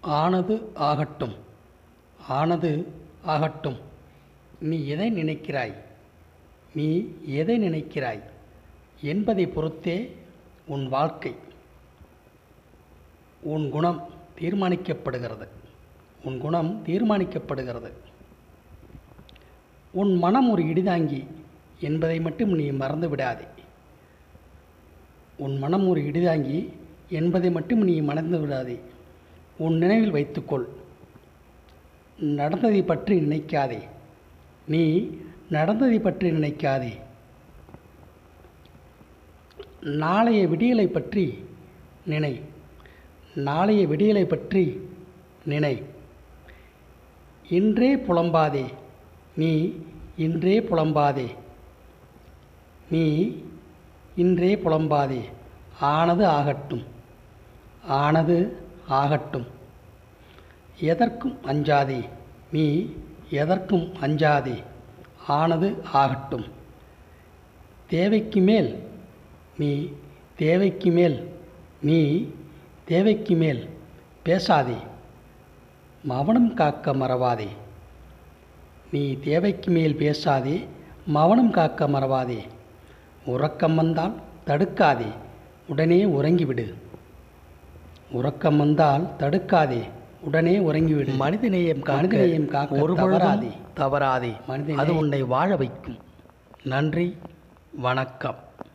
ஆனது ஆகட்டும் ஆனது ஆகட்டும் நீ எதை நினைக்கிறாய் நீ எதை நினைக்கிறாய் என்பதை பொறுத்தே உன் வாழ்க்கை உன் குணம் தீர்மானிக்கப்படுகிறது உன் குணம் தீர்மானிக்கப்படுகிறது உன் மனம் ஒரு இடிதாங்கி என்பதை மட்டும் நீ மறந்து விடாதே உன் மனம் ஒரு இடிதாங்கி என்பதை மட்டும் நீ மறந்து விடாதே உன் நினைவில் வைத்துக்கொள் நடந்ததை பற்றி நினைக்காதே நீ நடந்ததை பற்றி நினைக்காதே நாளைய விடியலை பற்றி நினை நாளைய விடியலை பற்றி நினை இன்றே புலம்பாதே நீ இன்றே புலம்பாதே நீ இன்றே புலம்பாதே ஆனது ஆகட்டும் ஆனது ஆகட்டும் எதற்கும் அஞ்சாதே நீ எதற்கும் அஞ்சாதே ஆனது ஆகட்டும் தேவைக்கு மேல் நீ தேவைக்கு மேல் நீ தேவைக்கு மேல் பேசாதே மௌனம் காக்க மறவாதே நீ தேவைக்கு மேல் பேசாதே மௌனம் காக்க மறவாதே உறக்கம் வந்தால் தடுக்காதே உடனே உறங்கிவிடு உறக்கம் வந்தால் தடுக்காதே உடனே உறங்கிவிடு மனிதநேயம் காக்க மனிதநேயம் காக்க ஒரு தவறாதே. தவறாதே மனிதநேயம் அது உன்னை வாழ வைக்கும் நன்றி வணக்கம்